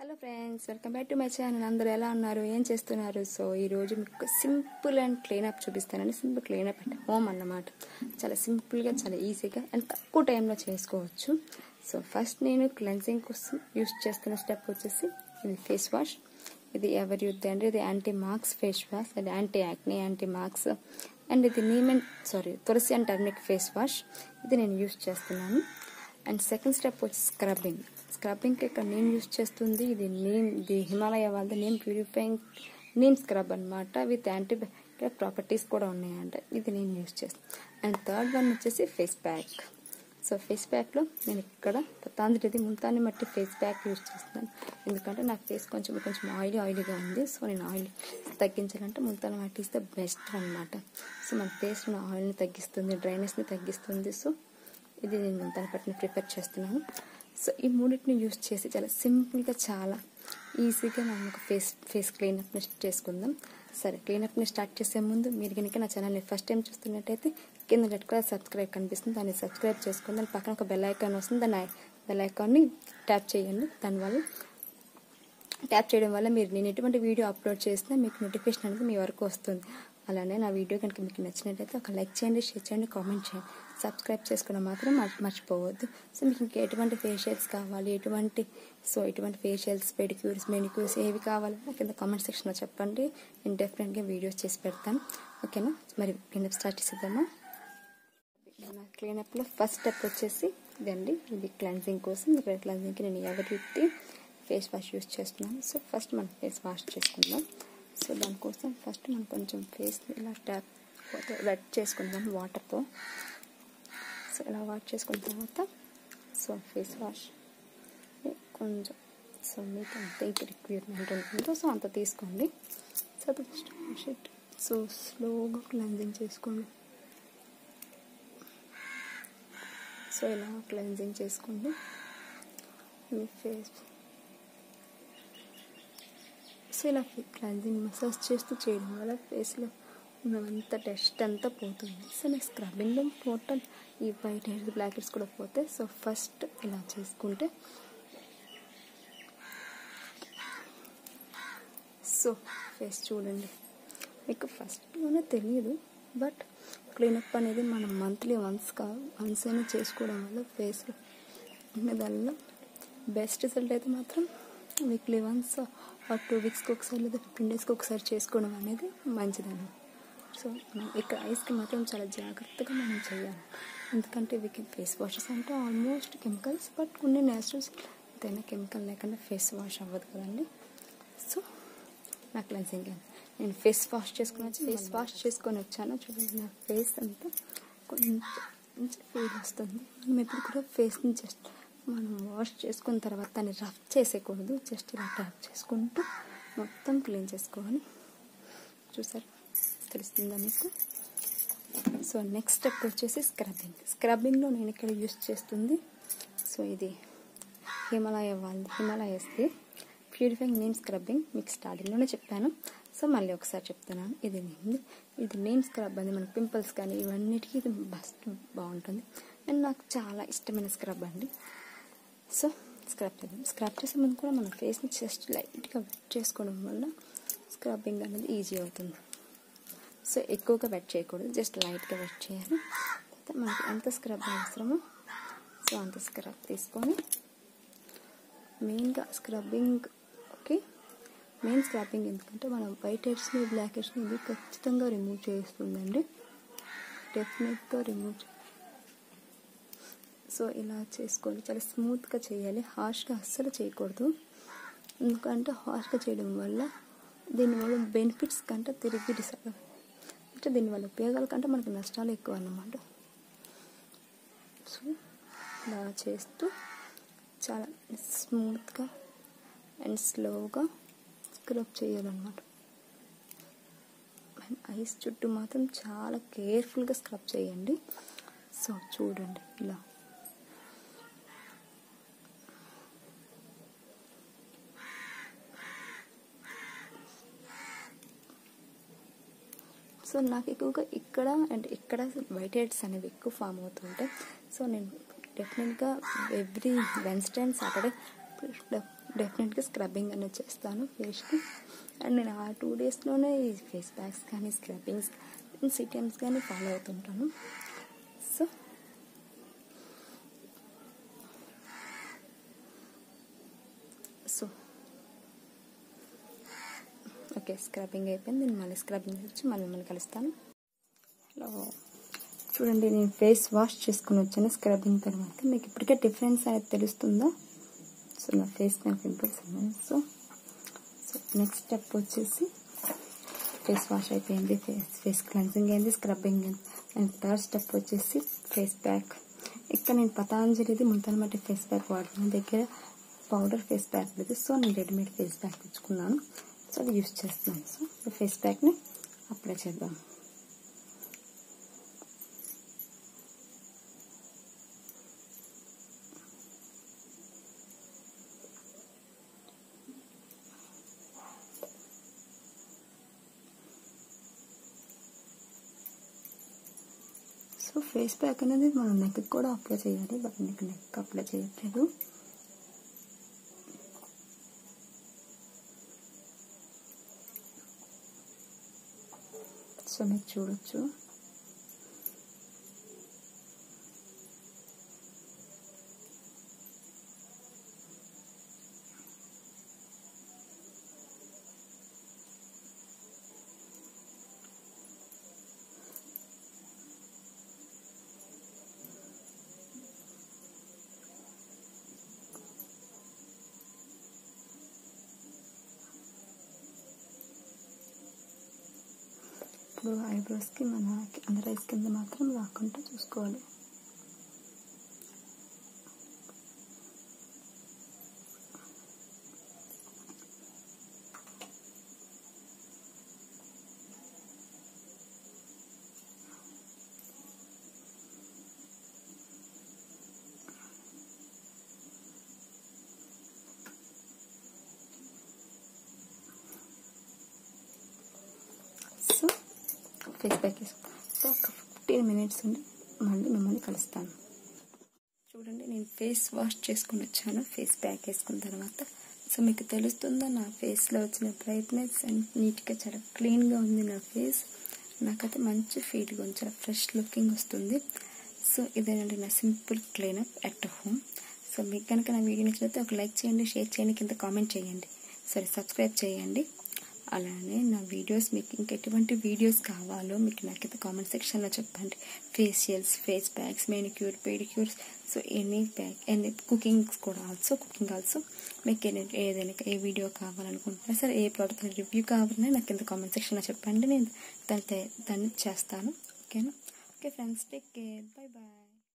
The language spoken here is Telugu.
hello friends welcome back to my channel అందరూ ఎలా ఉన్నారు ఏం చేస్తున్నారు సో ఈ రోజు మీకు సింపుల్ అండ్ క్లీనప్ చూపిస్తానండి సింపుల్ క్లీనప్ అంటే హోమ్ అన్నమాట చాలా సింపుల్గా చాలా ఈజీగా అండ్ తక్కువ టైంలో చేసుకోవచ్చు సో ఫస్ట్ నేను క్లెన్సింగ్ కోసం యూస్ చేస్తున్న స్టెప్ వచ్చేసి ఇది ఫేస్ వాష్ ఇది ఎవరి యూత్ అండి ఇది యాంటీ మార్క్స్ ఫేస్ వాష్ అది anti acne anti marks and ఇది neem and sorry tulsi and turmeric face wash ఇది నేను యూస్ చేస్తున్నాను అండ్ సెకండ్ స్టెప్ వచ్చి స్క్రబ్బింగ్ స్క్రబ్బింగ్కి ఇక్కడ నేను యూస్ చేస్తుంది ఇది నేమ్ ఇది హిమాలయ వాళ్ళది నేమ్ ప్యూరిఫైయింగ్ నేమ్ స్క్రబ్ అనమాట విత్ యాంటీబ్యాక్టీరియల్ ప్రాపర్టీస్ కూడా ఉన్నాయంట ఇది నేను యూస్ చేస్తాను అండ్ థర్డ్ వన్ వచ్చేసి ఫేస్ ప్యాక్ సో ఫేస్ ప్యాక్లో నేను ఇక్కడ పతాంజలిది ముంతాన్ని మట్టి ఫేస్ ప్యాక్ యూస్ చేస్తున్నాను ఎందుకంటే నా ఫేస్ కొంచెం కొంచెం ఆయిలీ ఆయిలీగా ఉంది సో నేను ఆయిల్ తగ్గించాలంటే ముంతాన్ని మట్టి ఇస్తే బెస్ట్ అనమాట సో మన ఫేస్లో ఆయిల్ని తగ్గిస్తుంది డ్రైనెస్ని తగ్గిస్తుంది సో ఇది నేను ముంతాన్ని పట్టిని ప్రిపేర్ చేస్తున్నాను సో ఈ మూడింటిని యూస్ చేసి చాలా సింపుల్గా చాలా ఈజీగా మనం ఒక ఫేస్ ఫేస్ క్లీనప్ని చేసుకుందాం సరే క్లీనప్ని స్టార్ట్ చేసే ముందు మీరు కనుక నా ఛానల్ని ఫస్ట్ టైం చూస్తున్నట్టయితే కింద రెడ్ కలర్ సబ్స్క్రైబ్ కనిపిస్తుంది దాన్ని సబ్స్క్రైబ్ చేసుకోండి దాని పక్కన ఒక బెల్ ఐకాన్ వస్తుంది దాన్ని బెల్ ఐకాన్ని ట్యాప్ చేయండి దానివల్ల ట్యాప్ చేయడం వల్ల మీరు నేను ఎటువంటి వీడియో అప్లోడ్ చేసినా మీకు నోటిఫికేషన్ అనేది మీ వరకు వస్తుంది అలానే నా వీడియో కనుక మీకు నచ్చినట్లయితే ఒక లైక్ చేయండి షేర్ చేయండి కామెంట్ చేయండి సబ్స్క్రైబ్ చేసుకోవడం మాత్రం మర్చిపోవద్దు సో మీకు ఇంకా ఎటువంటి ఫేషియల్స్ కావాలి ఎటువంటి సో ఎటువంటి ఫేషియల్స్ పెడిక్యూర్స్ మెనిక్యూర్స్ ఏవి కావాలి కింద కామెంట్ సెక్షన్లో చెప్పండి నేను డెఫినెట్గా వీడియోస్ చేసి పెడతాను ఓకేనా మరి క్లీనప్ స్టార్ట్ చేసేద్దామా నా క్లీనప్లో ఫస్ట్ స్టెప్ వచ్చేసి ఇదండి ఇది క్లెన్జింగ్ కోసం ఇక్కడ క్లెన్జింగ్కి నేను ఎవరి ఫేస్ వాష్ యూస్ చేస్తున్నాను సో ఫస్ట్ మనం ఫేస్ వాష్ చేసుకుందాం సో దానికోసం ఫస్ట్ మనం కొంచెం ఫేస్ ఇలా ట్యాప్ వెట్ చేసుకుందాం వాటర్తో సో ఇలా వాష్ చేసుకున్న తర్వాత సో ఫేస్ వాష్ కొంచెం సో మీకు అంత ఇంకా రిక్వైర్మెంట్ ఉంటుందో సో అంత తీసుకోండి సో షిట్ సో స్లోగా క్లెన్జింగ్ చేసుకోండి సో ఇలా క్లెన్జింగ్ చేసుకోండి మీ ఫేస్ సో ఇలా క్లెన్జింగ్ మసాజ్ చేస్తూ చేయడం వల్ల ఫేస్లో ఉన్నంత డస్ట్ అంతా పోతుంది సో నెక్స్ట్ స్క్రబ్బింగ్లో టోటల్ ఈ వైట్ హెయిర్స్ బ్లాక్ హెయిర్స్ కూడా పోతాయి సో ఫస్ట్ ఇలా చేసుకుంటే సో ఫేస్ చూడండి మీకు ఫస్ట్లోనే తెలియదు బట్ క్లీనప్ అనేది మనం మంత్లీ వన్స్ కా వన్స్ అయినా చేసుకోవడం వల్ల ఫేస్లో ఉన్నదానిలో బెస్ట్ రిజల్ట్ అయితే మాత్రం వీక్లీ వన్స్ ఆర్ టూ వీక్స్కి ఒకసారి లేదా ఫిఫ్టీన్ డేస్కి ఒకసారి చేసుకోవడం అనేది మంచిదని సో ఇక్కడ ఐస్కి మాత్రం చాలా జాగ్రత్తగా మనం చేయాలి ఎందుకంటే వీకి ఫేస్ వాషెస్ అంటే ఆల్మోస్ట్ కెమికల్స్ బట్ కొన్ని న్యాచురల్స్ ఎంతైనా కెమికల్ లేకుండా ఫేస్ వాష్ అవ్వదు కదండి సో నా క్లెన్సింగ్ నేను ఫేస్ వాష్ చేసుకుని వచ్చి ఫేస్ వాష్ చేసుకొని వచ్చాను చూడండి నా ఫేస్ అంతా కొంచెం కొంచెం ఫీల్ వస్తుంది మనం ఎప్పుడు కూడా ఫేస్ని జస్ట్ మనం వాష్ చేసుకున్న తర్వాత దాన్ని రఫ్ చేసేయకూడదు జస్ట్ ఇలా ట్యాప్ చేసుకుంటూ మొత్తం క్లీన్ చేసుకోవాలి చూసారు తెలుస్తుందా మీకు సో నెక్స్ట్ స్టెప్ వచ్చేసి స్క్రబ్బింగ్ స్క్రబ్బింగ్లో నేను ఇక్కడ యూస్ చేస్తుంది సో ఇది హిమాలయ వాళ్ళది హిమాలయస్ది ప్యూరిఫైయింగ్ నేమ్ స్క్రబ్బింగ్ మీకు స్టార్టింగ్లోనే చెప్పాను సో మళ్ళీ ఒకసారి చెప్తున్నాను ఇది నేను ఇది నేమ్ స్క్రబ్ అండి మన పింపుల్స్ కానీ ఇవన్నిటికీ ఇది బెస్ట్ బాగుంటుంది అండ్ నాకు చాలా ఇష్టమైన స్క్రబ్ అండి సో స్క్రబ్ చేద్దాం స్క్రబ్ చేసే ముందు కూడా మన ఫేస్ని జస్ట్ లైట్గా వెట్ చేసుకోవడం వల్ల స్క్రబ్బింగ్ అనేది ఈజీ అవుతుంది సో ఎక్కువగా వెట్ చేయకూడదు జస్ట్ లైట్గా వెట్ చేయాలి తర్వాత మనకి ఎంత స్క్రబ్ అవసరమో సో అంత స్క్రబ్ తీసుకొని మెయిన్గా స్క్రబ్బింగ్ ఓకే మెయిన్ స్క్రబ్బింగ్ ఎందుకంటే మనం వైట్ హెడ్స్ని బ్లాక్ హెడ్స్ని ఇది ఖచ్చితంగా రిమూవ్ చేస్తుందండి డెఫినెట్గా రిమూవ్ సో ఇలా చేసుకోవాలి చాలా స్మూత్గా చేయాలి హార్ష్గా అస్సలు చేయకూడదు ఎందుకంటే హార్ష్గా చేయడం వల్ల దీనివల్ల బెనిఫిట్స్ కంటే తిరిగి డిసైడ్ అంటే దీనివల్ల ఉపయోగాల కంటే మనకు నష్టాలు ఎక్కువ అన్నమాట సో ఇలా చేస్తూ చాలా స్మూత్గా అండ్ స్లోగా స్క్రబ్ చేయాలన్నమాట అండ్ ఐస్ చుట్టూ మాత్రం చాలా కేర్ఫుల్గా స్క్రబ్ చేయండి సో చూడండి ఇలా సో నాకు ఎక్కువగా ఇక్కడ అండ్ ఇక్కడ వైట్ హెడ్స్ అనేవి ఎక్కువ ఫామ్ అవుతుంటాయి సో నేను డెఫినెట్గా ఎవ్రీ వెన్స్డే అండ్ సాటర్డే డెఫినెట్గా స్క్రబ్బింగ్ అనేది చేస్తాను ఫేస్కి అండ్ నేను ఆ టూ డేస్లోనే ఈ ఫేస్ ప్యాక్స్ కానీ స్క్రబ్బింగ్స్ సిటమ్స్ కానీ ఫాలో అవుతుంటాను సో సో ఓకే స్క్రబ్బింగ్ అయిపోయింది నేను మళ్ళీ స్క్రబ్బింగ్ వచ్చి మళ్ళీ మిమ్మల్ని కలుస్తాను హలో చూడండి నేను ఫేస్ వాష్ చేసుకుని వచ్చాను స్క్రబ్బింగ్ తర్వాత మీకు ఇప్పటికే డిఫరెన్స్ అనేది తెలుస్తుందా సో నా ఫేస్ మీద పింపుల్స్ ఉన్నాయి సో సో నెక్స్ట్ స్టెప్ వచ్చేసి ఫేస్ వాష్ అయిపోయింది ఫేస్ ఫేస్ క్లెన్సింగ్ అయింది స్క్రబ్బింగ్ అయింది అండ్ థర్డ్ స్టెప్ వచ్చేసి ఫేస్ ప్యాక్ ఇక్కడ నేను పతాంజలిది ముంతల మట్టి ఫేస్ ప్యాక్ వాడుతున్నాను దగ్గర పౌడర్ ఫేస్ ప్యాక్ లేదు సో నేను రెడీమేడ్ ఫేస్ ప్యాక్ తెచ్చుకున్నాను సో అది యూస్ చేస్తున్నాను సో ఫేస్ ప్యాక్ని అప్లై చేద్దాం సో ఫేస్ ప్యాక్ అనేది మనం నెక్ కూడా అప్లై చేయాలి బట్ నీకు నెక్ అప్లై చేయట్లేదు సో మీరు చూడొచ్చు ఇప్పుడు ఐబ్రోస్కి మన అండర్ ఐస్ కింద మాత్రం రాకుండా చూసుకోవాలి సో ఫేస్ ప్యాక్ వేసుకుంటాను సో ఒక ఫిఫ్టీన్ మినిట్స్ ఉండి మళ్ళీ మిమ్మల్ని కలుస్తాను చూడండి నేను ఫేస్ వాష్ చేసుకుని వచ్చాను ఫేస్ ప్యాక్ వేసుకున్న తర్వాత సో మీకు తెలుస్తుందా నా ఫేస్లో వచ్చిన బ్రైట్నెస్ అండ్ నీట్గా చాలా క్లీన్గా ఉంది నా ఫేస్ నాకైతే మంచి ఫీల్గా ఉంది చాలా ఫ్రెష్ లుకింగ్ వస్తుంది సో ఇదేనండి నా simple cleanup at home so మీకు కనుక నా వీడియో నచ్చితే ఒక లైక్ చేయండి షేర్ చేయండి కింద కామెంట్ చేయండి సరే సబ్స్క్రైబ్ చేయండి అలానే నా వీడియోస్ మీకు ఇంకా ఎటువంటి వీడియోస్ కావాలో మీకు నాకైతే కామెంట్ సెక్షన్లో చెప్పండి facials face packs manicure pedicures so any pack any cookings కూడా ఆల్సో కుకింగ్ ఆల్సో మీకు ఏ- ఏదైనా ఏ వీడియో కావాలనుకుంటున్నా సరే ఏ ప్రోడక్ట్ రివ్యూ కావాలన్నా నాకు కింద కామెంట్ సెక్షన్లో చెప్పండి నేను దాన్ని తే- దాన్ని చేస్తాను ఓకేనా okay friends take care bye bye